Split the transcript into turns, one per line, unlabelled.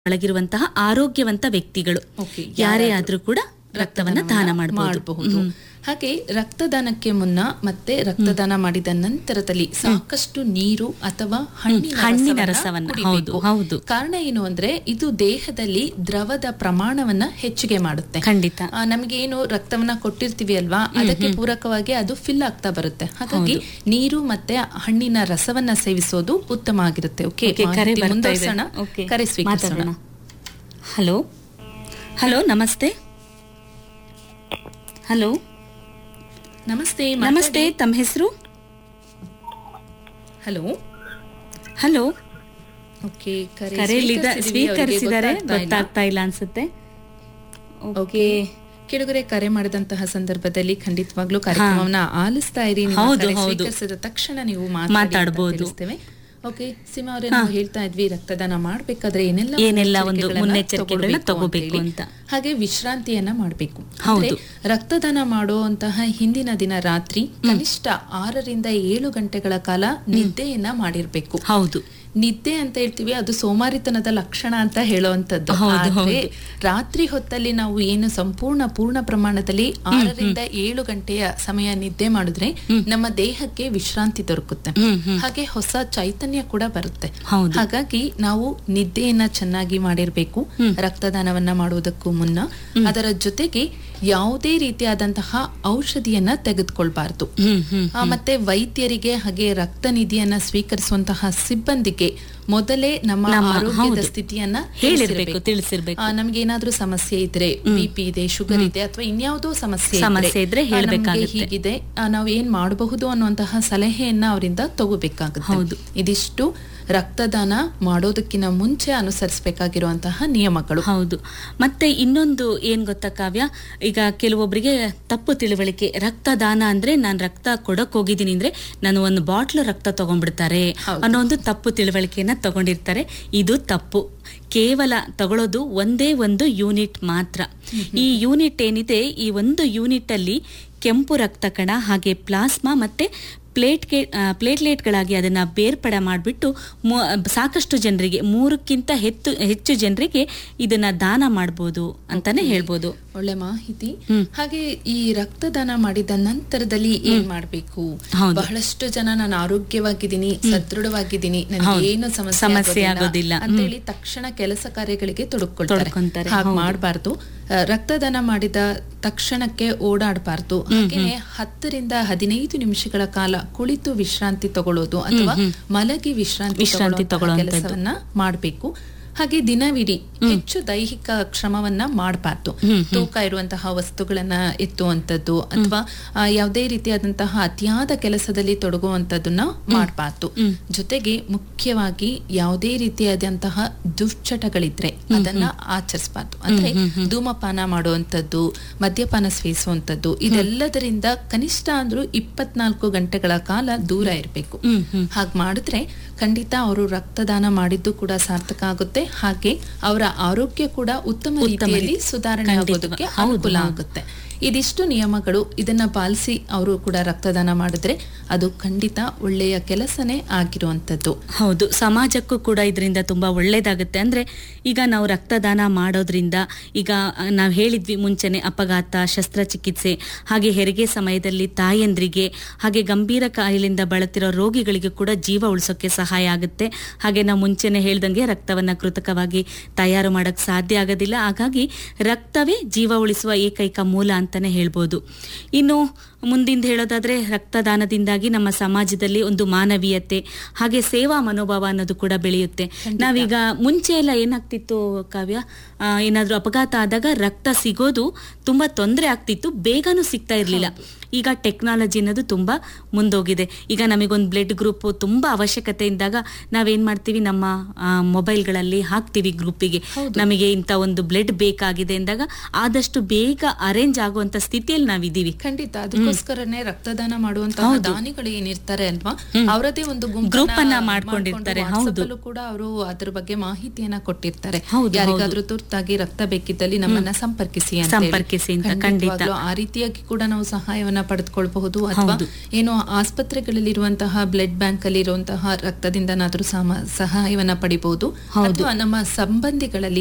ಒಳಗಿರುವಂತಹ ಆರೋಗ್ಯವಂತ ವ್ಯಕ್ತಿಗಳು
Okay,
ಯಾರೇ ಆದ್ರೂ ಕೂಡ ರಕ್ತವನ್ನ ದಾನ ಮಾಡಬಹುದು
ಮಾಡಬಹುದು ಹಾಗೆ ರಕ್ತದಾನಕ್ಕೆ ಮುನ್ನ ಮತ್ತೆ ರಕ್ತದಾನ ಮಾಡಿದ ನಂತರದಲ್ಲಿ ಸಾಕಷ್ಟು ನೀರು ಅಥವಾ ಹಣ್ಣಿನ
ಹಣ್ಣಿನ
ರಸವನ್ನ
ರಸವನ್ನ,
ಕುಡಿಬೇಕು.
ಹೌದು, ಹೌದು.
ಕಾರಣ ಏನು ಅಂದ್ರೆ ಇದು ದೇಹದಲ್ಲಿ ದ್ರವದ ಪ್ರಮಾಣವನ್ನ ಹೆಚ್ಚಿಗೆ ಮಾಡುತ್ತೆ
ಖಂಡಿತ
ಆ, ನಮ್ಗೆ ಏನು ರಕ್ತವನ್ನ ಕೊಟ್ಟಿರ್ತೀವಿ ಅಲ್ವಾ ಅದಕ್ಕೆ ಪೂರಕವಾಗಿ ಅದು ಫಿಲ್ ಆಗ್ತಾ ಬರುತ್ತೆ ಹಾಗಾಗಿ ನೀರು ಮತ್ತೆ ಹಣ್ಣಿನ ರಸವನ್ನ ಸೇವಿಸೋದು ಉತ್ತಮ ಆಗಿರುತ್ತೆ ಓಕೆ
Okay, ಕರೆ
ಮಾಹಿತಿ
ಬರ್ತಾ ಇದೆ.
ಮುಂದುವರ್ಸೋಣ.
Okay,
ಕರೆ ಸ್ವೀಕರಿಸೋಣ
ಮಾತಾಡೋಣ. ಹಲೋ ಹಲೋ ನಮಸ್ತೆ ಹಲೋ
ನಮಸ್ತೆ
ನಮಸ್ತೆ ತಮ್ಮ ಹೆಸರು
ಹಲೋ
ಹಲೋ
ಓಕೆ ಕರೆ
ಕರೆಯಲ್ಲಿದ್ದ
ಸ್ವೀಕರಿಸಿದೀವಿ, ಅವ್ರಿಗೆ
ಸ್ವೀಕರಿಸಿದ್ದಾರೆ
ಗೊತ್ತಾಗ್ತಾ ಇಲ್ಲ.
ಗೊತ್ತಾಗ್ತಾ ಇಲ್ಲ ಅನ್ಸುತ್ತೆ
ಓಕೆ ಕೆಳಗರೆ ಕರೆ ಮಾಡಿದಂತಹ ಸಂದರ್ಭದಲ್ಲಿ ಖಂಡಿತವಾಗ್ಲೂ ಕಾರ್ಯಕ್ರಮವನ್ನ ಆಲಿಸ್ತಾ ಇರಿ ನಿಮ್ಮ
ಹೌದು,
ಕರೆ
ಹೌದು.
ಸ್ವೀಕರಿಸಿದ ತಕ್ಷಣ ನೀವು ಮಾತಾಡಿ ಅಂತ
ಮಾತಾಡ್ಬೋದು.
ತಿಳಿಸ್ತೇವೆ. ಓಕೆ ಸೀಮಾ ಅವರೇ ನಾವು ಹೇಳ್ತಾ ಇದ್ವಿ ರಕ್ತದಾನ ಮಾಡ್ಬೇಕಾದ್ರೆ ಏನೆಲ್ಲ
ಏನೆಲ್ಲ ಒಂದು
ಮುನ್ನೆಚ್ಚರಿಕೆಗಳನ್ನ
ಮುನ್ನೆಚ್ಚರಿಕೆಗಳನ್ನ
ತಗೊಳ್ಬೇಕು
ತಗೋಬೇಕು
ಅಂತ
ಅಂತ.
ಹೇಳಿ. ಹಾಗೆ ವಿಶ್ರಾಂತಿಯನ್ನ ಮಾಡಬೇಕು
ಹೌದು.
ರಕ್ತದಾನ ಮಾಡುವಂತಹ ಹಿಂದಿನ ದಿನ ರಾತ್ರಿ ಕನಿಷ್ಠ ಆರರಿಂದ ಏಳು ಗಂಟೆಗಳ ಕಾಲ ನಿದ್ದೆಯನ್ನ ಮಾಡಿರ್ಬೇಕು
ಹೌದು
ನಿದ್ದೆ ಅಂತ ಹೇಳ್ತೀವಿ ಅದು ಸೋಮಾರಿತನದ ಲಕ್ಷಣ ಅಂತ ಹೇಳುವಂತದ್ದು
ಹೌದು,
ಆದ್ರೆ ರಾತ್ರಿ ಹೊತ್ತಲ್ಲಿ ನಾವು ಏನು ಸಂಪೂರ್ಣ ಪೂರ್ಣ ಪ್ರಮಾಣದಲ್ಲಿ ಆರರಿಂದ ಏಳು ಗಂಟೆಯ ಸಮಯ ನಿದ್ದೆ ಮಾಡಿದ್ರೆ ನಮ್ಮ ದೇಹಕ್ಕೆ ವಿಶ್ರಾಂತಿ ದೊರಕುತ್ತೆ
ಹ್ಮ್, ಹ್ಮ್.
ಹಾಗೆ ಹೊಸ ಚೈತನ್ಯ ಕೂಡ ಬರುತ್ತೆ
ಹೌದು.
ಹಾಗಾಗಿ ನಾವು ನಿದ್ದೆಯನ್ನ ಚೆನ್ನಾಗಿ ಮಾಡಿರ್ಬೇಕು ರಕ್ತದಾನವನ್ನ ಮಾಡುವುದಕ್ಕೂ ಮುನ್ನ ಅದರ ಜೊತೆಗೆ ಯಾವುದೇ ರೀತಿಯಾದಂತಹ ಔಷಧಿಯನ್ನ ತೆಗೆದುಕೊಳ್ಬಾರ್ದು
ಹ್ಮ್ ಹ್ಮ್
ಆ, ಮತ್ತೆ ವೈದ್ಯರಿಗೆ ಹಾಗೆ ರಕ್ತ ನಿಧಿಯನ್ನ ಸ್ವೀಕರಿಸುವಂತಹ ಸಿಬ್ಬಂದಿಗೆ ಮೊದಲೇ ನಮ್ಮ
ನಮ್ಮ-
ಆರೋಗ್ಯದ
ಹೌದು.
ಸ್ಥಿತಿಯನ್ನ
ಹೇಳಿರ್ಬೇಕು, ತಿಳಿಸಿರ್ಬೇಕು.
ಆ, ನಮ್ಗೆ ಏನಾದ್ರೂ ಸಮಸ್ಯೆ ಇದ್ರೆ ಬಿಪಿ ಇದೆ ಶುಗರ್ ಇದೆ ಅಥವಾ ಇನ್ಯಾವುದೋ ಸಮಸ್ಯೆ
ಸಮಸ್ಯೆ ಇದ್ರೆ
ಆ, ನಮ್ಗೆ
ಹೇಳ್ಬೇಕಾಗುತ್ತೆ.
ಹೀಗಿದೆ ಆ, ನಾವು ಏನ್ ಮಾಡಬಹುದು ಅನ್ನುವಂತಹ ಸಲಹೆಯನ್ನ ಅವರಿಂದ ತಗೋಬೇಕಾಗುತ್ತೆ
ಹೌದು.
ಇದಿಷ್ಟು ರಕ್ತದಾನ ಮಾಡೋದಕ್ಕಿಂತ ಮುಂಚೆ ಅನುಸರಿಸಬೇಕಾಗಿರುವಂತಹ ನಿಯಮಗಳು
ಹೌದು ಮತ್ತೆ ಇನ್ನೊಂದು ಏನ್ ಗೊತ್ತಾ ಕಾವ್ಯ ಈಗ ಕೆಲವೊಬ್ಬರಿಗೆ ತಪ್ಪು ತಿಳುವಳಿಕೆ ರಕ್ತದಾನ ಅಂದ್ರೆ ನಾನು ರಕ್ತ ಕೊಡಕ್ ಹೋಗಿದ್ದೀನಿ ಅಂದ್ರೆ ನಾನು ಒಂದು ಬಾಟ್ಲ್ ರಕ್ತ ತಗೊಂಡ್ಬಿಡ್ತಾರೆ
ಹೌದು.
ಅನ್ನೋ ಒಂದು ತಪ್ಪು ತಿಳುವಳಿಕೆಯನ್ನ ತಗೊಂಡಿರ್ತಾರೆ ಇದು ತಪ್ಪು ಕೇವಲ ತಗೊಳ್ಳೋದು ಒಂದೇ ಒಂದು ಯೂನಿಟ್ ಮಾತ್ರ ಈ ಯೂನಿಟ್ ಏನಿದೆ ಈ ಒಂದು ಯೂನಿಟ್ ಅಲ್ಲಿ ಕೆಂಪು ರಕ್ತ ಕಣ ಹಾಗೆ ಪ್ಲಾಸ್ಮಾ ಮತ್ತೆ ಪ್ಲೇಟ್ಗೆ ಆ, ಪ್ಲೇಟ್ಲೆಟ್ಗಳಾಗಿ ಅದನ್ನ ಬೇರ್ಪಡ ಮಾಡಿಬಿಟ್ಟು ಸಾಕಷ್ಟು ಜನರಿಗೆ ಮೂರಕ್ಕಿಂತ ಹೆಚ್ಚು ಹೆಚ್ಚು ಜನರಿಗೆ ಇದನ್ನ ದಾನ ಮಾಡ್ಬೋದು ಅಂತಾನೆ ಹೇಳ್ಬೋದು
ಒಳ್ಳೆ ಮಾಹಿತಿ
ಹ್ಮ್.
ಹಾಗೆ ಈ ರಕ್ತದಾನ ಮಾಡಿದ ನಂತರದಲ್ಲಿ ಏನ್ ಮಾಡ್ಬೇಕು
ಹೌದು.
ಬಹಳಷ್ಟು ಜನ ನಾನು ಆರೋಗ್ಯವಾಗಿದ್ದೀನಿ ಸದೃಢವಾಗಿದ್ದೀನಿ ನನಗೆ
ಹೌದು.
ಏನು ಸಮಸ್ಯೆ
ಸಮಸ್ಯೆ
ಆಗೋದಿಲ್ಲ
ಆಗೋದಿಲ್ಲ.
ಅಂತ ಹೇಳಿ ತಕ್ಷಣ ಕೆಲಸ ಕಾರ್ಯಗಳಿಗೆ ತೊಡಕೊಳ್ತಾರೆ
ತೊಡ್ಕೊಂತಾರೆ,
ಹಾಗೆ
ಹೌದು.
ಮಾಡಬಾರ್ದು ರಕ್ತದಾನ ಮಾಡಿದ ತಕ್ಷಣಕ್ಕೆ ಓಡಾಡಬಾರ್ದು ಹಾಗೇನೆ ಹತ್ತರಿಂದ ಹದಿನೈದು ನಿಮಿಷಗಳ ಕಾಲ ಕುಳಿತು ವಿಶ್ರಾಂತಿ ತಗೊಳ್ಳೋದು ಅಥವಾ ಮಲಗಿ ವಿಶ್ರಾಂತಿ
ವಿಶ್ರಾಂತಿ
ತಗೊಳ್ಳುವಂತಹ
ತಗೊಳ್ಳುವಂಥದ್ದು.
ಕೆಲಸವನ್ನ ಮಾಡಬೇಕು ಹಾಗೆ ದಿನವಿಡೀ ಹೆಚ್ಚು ದೈಹಿಕ ಶ್ರಮವನ್ನ ಮಾಡಬಾರ್ದು ತೂಕ ಇರುವಂತಹ ವಸ್ತುಗಳನ್ನ ಎತ್ತುವಂಥದ್ದು ಅಥವಾ ಆ, ಯಾವುದೇ ರೀತಿಯಾದಂತಹ ಅತಿಯಾದ ಕೆಲಸದಲ್ಲಿ ತೊಡಗುವಂಥದ್ದನ್ನ ಮಾಡಬಾರ್ದು ಜೊತೆಗೆ ಮುಖ್ಯವಾಗಿ ಯಾವುದೇ ರೀತಿಯಾದಂತಹ ದುಶ್ಚಟಗಳಿದ್ರೆ ಅದನ್ನ ಆಚರಿಸಬಾರ್ದು ಅಂದ್ರೆ ಧೂಮಪಾನ ಮಾಡುವಂಥದ್ದು ಮದ್ಯಪಾನ ಸೇವಿಸುವಂಥದ್ದು ಇದೆಲ್ಲದರಿಂದ ಕನಿಷ್ಠ ಅಂದ್ರೂ ಇಪ್ಪತ್ನಾಲ್ಕು ಗಂಟೆಗಳ ಕಾಲ ದೂರ ಇರಬೇಕು
ಹ್ಮ್ ಹ್ಮ್
ಹಾಗೆ ಮಾಡಿದ್ರೆ ಖಂಡಿತ ಅವರು ರಕ್ತದಾನ ಮಾಡಿದ್ದು ಕೂಡ ಸಾರ್ಥಕ ಆಗುತ್ತೆ ಹಾಗೆ ಅವರ ಆರೋಗ್ಯ ಕೂಡ ಉತ್ತಮ ರೀತಿಯಲ್ಲಿ ಸುಧಾರಣೆ ಆಗೋದಕ್ಕೆ ಅನುಕೂಲ ಆಗುತ್ತೆ ಇದಿಷ್ಟು ನಿಯಮಗಳು ಇದನ್ನ ಪಾಲಿಸಿ ಅವರು ಕೂಡ ರಕ್ತದಾನ ಮಾಡಿದ್ರೆ ಅದು ಖಂಡಿತ ಒಳ್ಳೆಯ ಕೆಲಸನೇ ಆಗಿರುವಂತದ್ದು
ಹೌದು ಸಮಾಜಕ್ಕೂ ಕೂಡ ಇದರಿಂದ ತುಂಬಾ ಒಳ್ಳೇದಾಗುತ್ತೆ ಅಂದ್ರೆ ಈಗ ನಾವು ರಕ್ತದಾನ ಮಾಡೋದ್ರಿಂದ ಈಗ ನಾವು ಹೇಳಿದ್ವಿ ಮುಂಚೆನೆ ಅಪಘಾತ ಶಸ್ತ್ರಚಿಕಿತ್ಸೆ ಹಾಗೆ ಹೆರಿಗೆ ಸಮಯದಲ್ಲಿ ತಾಯಂದ್ರಿಗೆ ಹಾಗೆ ಗಂಭೀರ ಕಾಯಿಲೆಯಿಂದ ಬಳಲ್ತಿರೋ ರೋಗಿಗಳಿಗೆ ಕೂಡ ಜೀವ ಉಳಿಸೋಕೆ ಸಹಾಯ ಆಗುತ್ತೆ ಹಾಗೆ ನಾವು ಮುಂಚೆನೆ ಹೇಳ್ದಂಗೆ ರಕ್ತವನ್ನ ಕೃತಕವಾಗಿ ತಯಾರು ಮಾಡಕ್ ಸಾಧ್ಯ ಆಗೋದಿಲ್ಲ ಹಾಗಾಗಿ ರಕ್ತವೇ ಜೀವ ಉಳಿಸುವ ಏಕೈಕ ಮೂಲ ಅಂತಾನೆ ಹೇಳ್ಬೋದು ಇನ್ನು ಮುಂದಿಂದ ಹೇಳೋದಾದ್ರೆ ರಕ್ತದಾನದಿಂದಾಗಿ ನಮ್ಮ ಸಮಾಜದಲ್ಲಿ ಒಂದು ಮಾನವೀಯತೆ ಹಾಗೆ ಸೇವಾ ಮನೋಭಾವ ಅನ್ನೋದು ಕೂಡ ಬೆಳೆಯುತ್ತೆ ನಾವೀಗ ಮುಂಚೆ ಎಲ್ಲ ಏನಾಗ್ತಿತ್ತು ಕಾವ್ಯ ಆ, ಏನಾದ್ರೂ ಅಪಘಾತ ಆದಾಗ ರಕ್ತ ಸಿಗೋದು ತುಂಬಾ ತೊಂದರೆ ಆಗ್ತಿತ್ತು ಬೇಗನೂ ಸಿಗ್ತಾ ಇರ್ಲಿಲ್ಲ ಈಗ ಟೆಕ್ನಾಲಜಿ ಅನ್ನೋದು ತುಂಬಾ ಮುಂದೋಗಿದೆ ಈಗ ನಮಗೊಂದು ಬ್ಲಡ್ ಗ್ರೂಪ್ ತುಂಬಾ ಅವಶ್ಯಕತೆ ಇದ್ದಾಗ ನಾವೇನ್ ಮಾಡ್ತೀವಿ ನಮ್ಮ ಆ, ಮೊಬೈಲ್ಗಳಲ್ಲಿ ಹಾಕ್ತಿವಿ ಗ್ರೂಪಿಗೆ ನಮಗೆ ಇಂಥ ಒಂದು ಬ್ಲಡ್ ಬೇಕಾಗಿದೆ ಅಂದಾಗ ಆದಷ್ಟು ಬೇಗ ಅರೇಂಜ್ ಆಗುವಂತ ಸ್ಥಿತಿಯಲ್ಲಿ ನಾವಿದ್ದೀವಿ
ಖಂಡಿತ ಅದಕ್ಕೋಸ್ಕರ ಅದಕ್ಕೋಸ್ಕರನೇ ರಕ್ತದಾನ ಮಾಡುವಂತಹ ದಾನಿಗಳು ಏನಿರ್ತಾರೆ ಅಲ್ವಾ ಅವರದೇ ಒಂದು
Group ಅನ್ನ ಮಾಡ್ಕೊಂಡಿರ್ತಾರೆ, ಹೌದು.
ಅಲ್ಲೂ ಕೂಡ ಅವರು ಅದ್ರ ಬಗ್ಗೆ ಮಾಹಿತಿಯನ್ನ ಕೊಟ್ಟಿರ್ತಾರೆ
ಹೌದು,
ಯಾರಿಗಾದ್ರೂ ತುರ್ತಾಗಿ ರಕ್ತ ಬೇಕಿದ್ದಲ್ಲಿ ನಮ್ಮನ್ನ ಸಂಪರ್ಕಿಸಿ ಅಂತ ಹೇಳಿ.
ಸಂಪರ್ಕಿಸಿ ಅಂತ,
ಖಂಡಿತವಾಗ್ಲೂ ಆ ರೀತಿಯಾಗಿ ಕೂಡ ನಾವು ಸಹಾಯವನ್ನ ಪಡೆದುಕೊಳ್ಬಹುದು ಅಥವಾ ಏನು ಆಸ್ಪತ್ರೆಗಳಲ್ಲಿ ಇರುವಂತಹ ಬ್ಲಡ್ ಬ್ಯಾಂಕ್ ಅಲ್ಲಿ ಇರುವಂತಹ ರಕ್ತದಿಂದನಾದ್ರೂ ಸಮ ಸಹಾಯವನ್ನ ಪಡಿಬಹುದು ಅಥವಾ ನಮ್ಮ ಸಂಬಂಧಿಗಳಲ್ಲಿ